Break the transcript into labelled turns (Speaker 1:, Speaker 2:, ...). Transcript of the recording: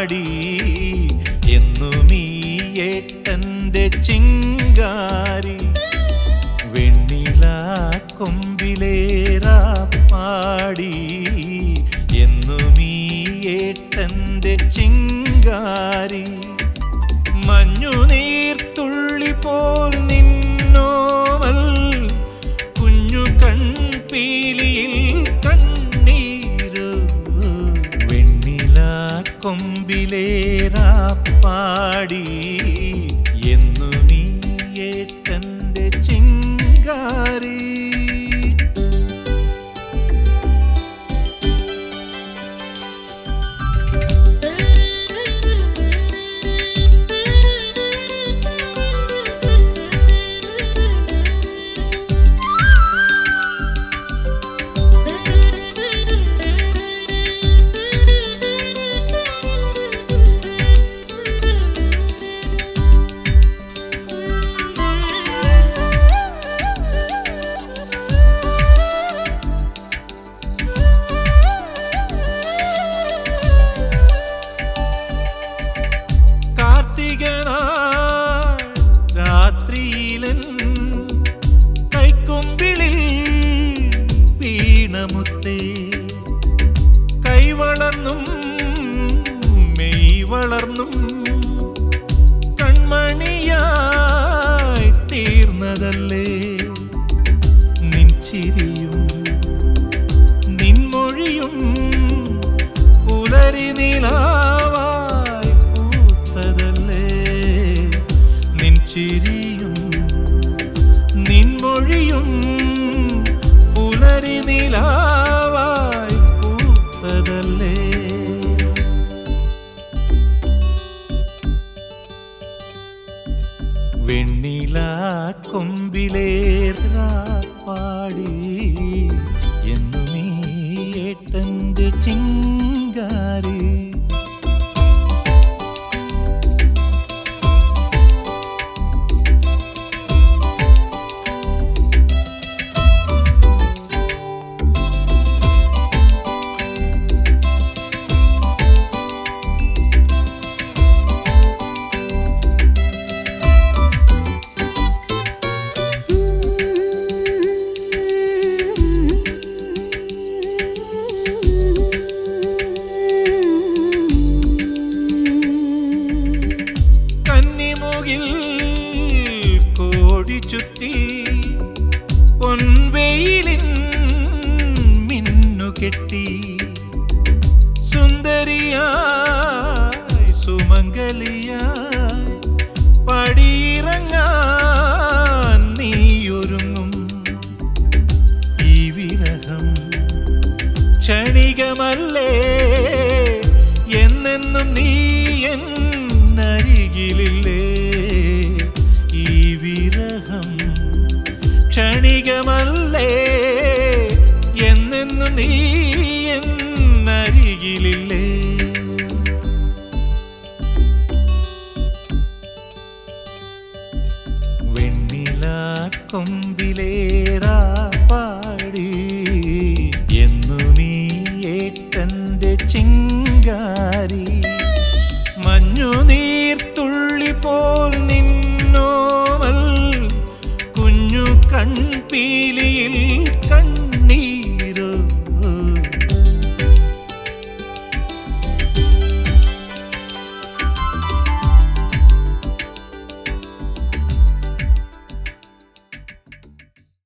Speaker 1: പാടി എന്നും ഈ ഏട്ടന്റെ ചിങ്കാരി വെണ്ണില കൊമ്പിലേറാ പാടി എന്നും ഈ ഏട്ടന്റെ ചിങ്കാരി മഞ്ഞുനീർത്തുള്ളി പോൽ നിന്നോവൽ കുഞ്ഞു കൺപീലിയിൽ കണ്ണീരു വെണ്ണില കൊമ്പിലേറാ പാടി എന്നും ഈ ഏട്ടന്റെ ചിങ്കാരി കാർത്തികനാൾ രാത്രിയിലൻ കൈക്കൊമ്പിളിൽ വീണമുത്തേ കൈവളർന്നും മെയ് വളർന്നും കൺമണിയായി തീർന്നതല്ലേ നിൻ ചിരിയും നിൻമൊഴിയും പുലരി നിലാവായി പൂത്തതല്ലേ നിൻ ചിരിയും നിൻമൊഴിയും പുലരി നിലാവായി പൂത്തതല്ലേ വെണ്ണില കൊമ്പിലേറാ പാടി എന്നും ഈ ഏട്ടന്റെ ചിങ്കാരി കന്നിമുകിൽ കോടി ചുറ്റി പൊൻവെയിലിൻ മിന്നു കെട്ടി സുന്ദരിയായി സുമംഗലിയായി പടിയിറങ്ങാൻ നീയൊരുങ്ങും ഈ വിരഹം ക്ഷണികമല്ലേ എന്നെന്നും നീ എന്നരികിലില്ലേ ഈ വിരഹം ക്ഷണികമല്ലേ എന്നെന്നും നീ എന്നരികിലില്ലേ വെണ്ണില കൊമ്പിലേറാ പാടി എന്നും ഈ ഏട്ടന്റെ ചിങ്കാരി മഞ്ഞുനീർത്തുള്ളി പോൽ നിന്നോവൽ കുഞ്ഞു കൺപീലി